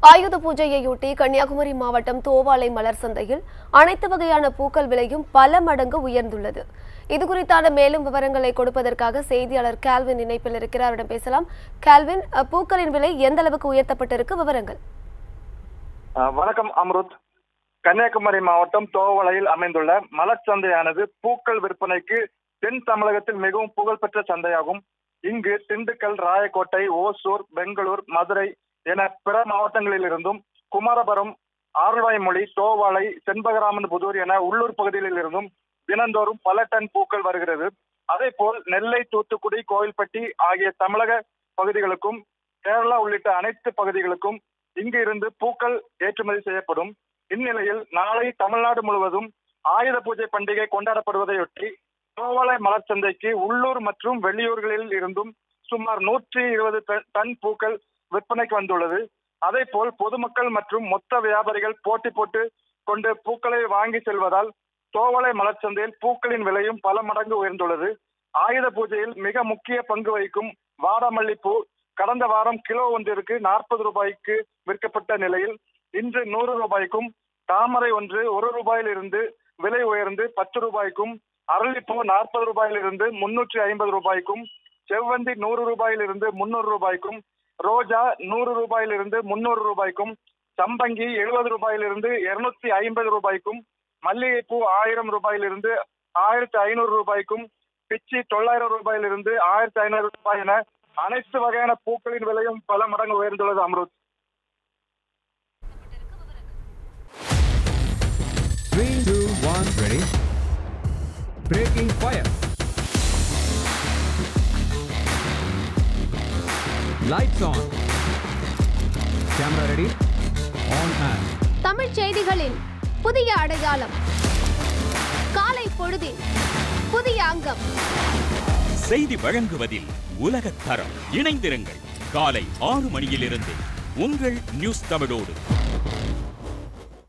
ஆயுத பூஜையையொட்டி கன்னியாகுமரி மாவட்டம் தோவாளை மலர் சந்தையில் அனைத்து வகையான பூக்கள் விலையும் பல மடங்கு உயர்ந்துள்ளது இது குறித்தான மேலும் விவரங்களை கொடுப்பதற்காக செய்தியாளர் கால்வின் இணைப்பில் இருக்கிறார் அவரிடம் பேசலாம் கால்வின் அஹ், பூக்களின் விலை எந்த அளவுக்கு உயர்த்தப்பட்டிருக்கு விவரங்கள் அஹ் வணக்கம் அம்ருத் கன்னியாகுமரி மாவட்டம் தோவளையில் அமைந்துள்ள மலர் சந்தையானது பூக்கள் விற்பனைக்கு தென் தமிழகத்தில் மிகவும் புகழ்பெற்ற சந்தையாகும் இங்கு திண்டுக்கல் ராயக்கோட்டை ஓசூர் பெங்களூர் மதுரை என பிற மாவட்டங்களில் இருந்தும் குமாரபுரம் ஆழ்வாய்மொழி தோவாளை செண்பகராமன் புதூர் என உள்ளூர் பகுதிகளில் இருந்தும் தினந்தோறும் பல டன் பூக்கள் வருகிறது அதே போல் நெல்லை தூத்துக்குடி கோவில்பட்டி ஆகிய தமிழக பகுதிகளுக்கும் கேரளா உள்ளிட்ட அனைத்து பகுதிகளுக்கும் இங்கு இருந்து பூக்கள் ஏற்றுமதி செய்யப்படும் இந்நிலையில் நாளை தமிழ்நாடு முழுவதும் ஆயுத பூஜை பண்டிகை கொண்டாடப்படுவதையொட்டி கோவாலை மலர் சந்தைக்கு உள்ளூர் மற்றும் வெளியூர்களில் இருந்தும் சுமார் நூற்றி இருபது டன் பூக்கள் விற்பனைக்கு வந்துள்ளது அதே போல் பொதுமக்கள் மற்றும் மொத்த வியாபாரிகள் போட்டி போட்டு கொண்டு பூக்களை வாங்கி செல்வதால் தோவளை மலர் சந்தையில் பூக்களின் விலையும் பல மடங்கு உயர்ந்துள்ளது ஆயுத பூஜையில் மிக முக்கிய பங்கு வகிக்கும் வாடாமல்லி பூ கடந்த வாரம் கிலோ ஒன்றிற்கு நாற்பது ரூபாய்க்கு விற்கப்பட்ட நிலையில் இன்று நூறு ரூபாய்க்கும் தாமரை ஒன்று ஒரு ரூபாயில் இருந்து விலை உயர்ந்து பத்து ரூபாய்க்கும் அரளிப்பூ நாற்பது ரூபாயில் இருந்து முன்னூற்றி ஐம்பது ரூபாய்க்கும் செவ்வந்தி நூறு ரூபாயில் இருந்து முன்னூறு ரூபாய்க்கும் ரோஜா நூறு ரூபாயில் இருந்து முன்னூறு ரூபாய்க்கும் சம்பங்கி எழுபது ரூபாயில் இருந்து இருநூத்தி ஐம்பது ரூபாய்க்கும் மல்லிகைப்பூ ஆயிரம் ரூபாயில் இருந்து ஆயிரத்தி ஐநூறு ரூபாய்க்கும் பிச்சி தொள்ளாயிரம் ரூபாயில் இருந்து ஆயிரத்தி ஐநூறு ரூபாய் என அனைத்து வகையான பூக்களின் விலையும் பல மடங்கு உயர்ந்துள்ளது Amrut Three, two, one, ready. Breaking fire. Lights on. Camera ready. On and. Tamil செய்திகளின் புதிய அடையாளம் காலை பொழுதின் புதிய அங்கம் செய்தி வழங்குவதில் உலகத் தரம் இணைந்திருங்கள் காலை ஆறு மணியிலிருந்து உங்கள் நியூஸ் தமிழோடு